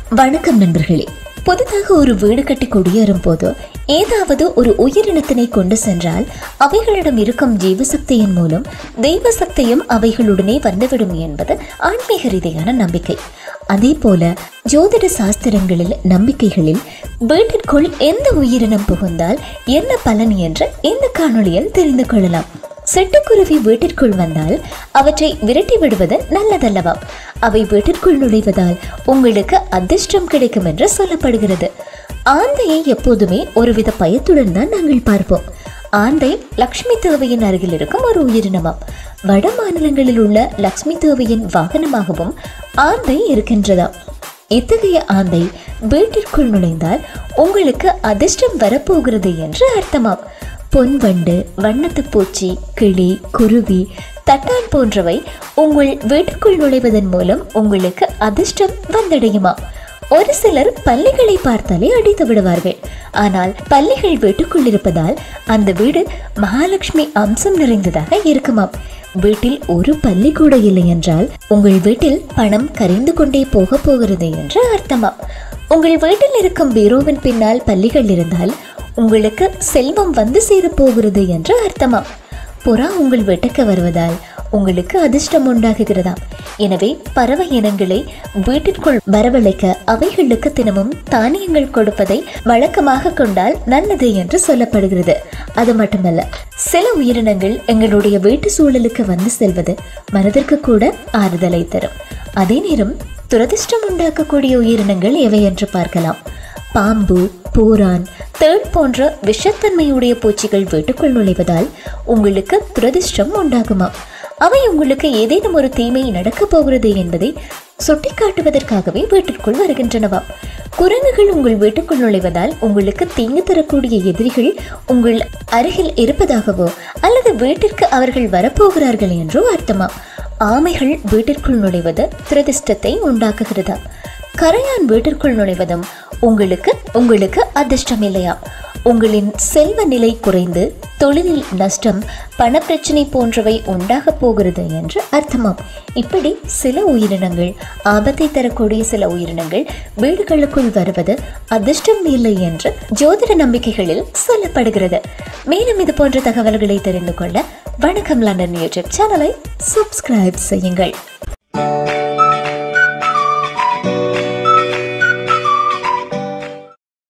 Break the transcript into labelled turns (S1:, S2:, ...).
S1: வணக்கம் நண்பர்களே புதிதாக ஒரு வீடு கட்டி குடியேறும் போது ஏதாவது ஒரு உயிரினத்தினை கொண்டு சென்றால் அவைகளிடம் இருக்கும் ஜீவசக்தியின் மூலம் தெய்வ சக்தியும் அவைகளுடனே வந்துவிடும் என்பது ஆன்மீக ரீதியான நம்பிக்கை அதே போல ஜோதிட சாஸ்திரங்களில் நம்பிக்கைகளில் வீட்டிற்குள் எந்த உயிரினம் புகுந்தால் என்ன பலன் என்று இந்த காணொளியில் தெரிந்து கொள்ளலாம் சிட்டுக்குருவி வீட்டிற்குள் வந்தால் அவற்றை விரட்டி விடுவது நல்லதல்லவா அவை வீட்டிற்குள் நுழைவதால் உங்களுக்கு அதிர்ஷ்டம் கிடைக்கும் என்று சொல்லப்படுகிறது ஆந்தையை எப்போதுமே ஒருவித பயத்துடன் தான் நாங்கள் பார்ப்போம் ஆந்தை லக்ஷ்மி தேவையின் அருகில் இருக்கும் ஒரு உயிரினமாம் வட மாநிலங்களில் உள்ள லக்ஷ்மி தேவையின் வாகனமாகவும் ஆந்தை இருக்கின்றதாம் இத்தகைய ஆந்தை வீட்டிற்குள் நுழைந்தால் உங்களுக்கு அதிர்ஷ்டம் வரப்போகிறது என்று அர்த்தமாம் பொன்வண்டு வண்ணத்து பூச்சி கிளி குருவி தட்டான் போன்றவை உங்கள் வீட்டுக்குள் நுழைவதன் மூலம் உங்களுக்கு அதிர்ஷ்டம் வந்தடையுமா ஒரு சிலர் பள்ளிகளை பார்த்தாலே அடித்து விடுவார்கள் ஆனால் பள்ளிகள் வீட்டுக்குள் இருப்பதால் அந்த வீடு மகாலட்சுமி அம்சம் நிறைந்ததாக இருக்குமாம் வீட்டில் ஒரு பள்ளி கூட இல்லை என்றால் உங்கள் வீட்டில் பணம் கரைந்து கொண்டே போக போகிறது என்று அர்த்தமாம் உங்கள் வீட்டில் இருக்கும் பீரோவின் பின்னால் பள்ளிகள் இருந்தால் உங்களுக்கு செல்வம் வந்து சேரப் போகிறது என்று அர்த்தமாம் புறா உங்கள் வீட்டுக்கு வருவதால் உங்களுக்கு அதிர்ஷ்டம் உண்டாகுகிறதாம் எனவே பறவை இனங்களை வீட்டிற்குள் வரவழைக்க அவைகளுக்கு தினமும் தானியங்கள் கொடுப்பதை வழக்கமாக கொண்டால் நல்லது என்று சொல்லப்படுகிறது அது மட்டுமல்ல சில உயிரினங்கள் எங்களுடைய வீட்டு சூழலுக்கு வந்து செல்வது மனதிற்கு கூட ஆறுதலை தரும் அதே நேரம் துரதிர்ஷ்டம் உண்டாக்கக்கூடிய உயிரினங்கள் எவை என்று பார்க்கலாம் பாம்பு பூரான் தேள் போன்ற விஷத்தன்மையுடைய பூச்சிகள் வீட்டுக்குள் நுழைவதால் உங்களுக்கு துரதிர்ஷ்டம் உண்டாகுமா அவை உங்களுக்கு ஏதேனும் ஒரு தீமை நடக்கப் போகிறது என்பதை சுட்டிக்காட்டுவதற்காகவே வீட்டிற்குள் வருகின்றனவாம் குரங்குகள் உங்கள் வீட்டுக்குள் நுழைவதால் உங்களுக்கு தீங்கு தரக்கூடிய எதிரிகள் உங்கள் அருகில் இருப்பதாகவோ அல்லது வீட்டிற்கு அவர்கள் வரப்போகிறார்கள் என்றோ அர்த்தமாம் ஆமைகள் வீட்டிற்குள் நுழைவது துரதிர்ஷ்டத்தை உண்டாக்குகிறதா கரையான் வீட்டிற்குள் நுழைவதும் உங்களுக்கு உங்களுக்கு அதிர்ஷ்டம் இல்லையா உங்களின் செல்வ நிலை குறைந்து தொழிலில் நஷ்டம் பணப்பிரச்சனை போன்றவை உண்டாக போகிறது என்று அர்த்தமாம் இப்படி சில உயிரினங்கள் ஆபத்தை தரக்கூடிய சில உயிரினங்கள் வீடுகளுக்குள் வருவது அதிர்ஷ்டம் இல்லை என்று ஜோதிட நம்பிக்கைகளில் சொல்லப்படுகிறது மேலும் இது போன்ற தகவல்களை தெரிந்து கொள்ள வணக்கம் லண்டன் யூடியூப் சேனலை சப்ஸ்கிரைப் செய்யுங்கள்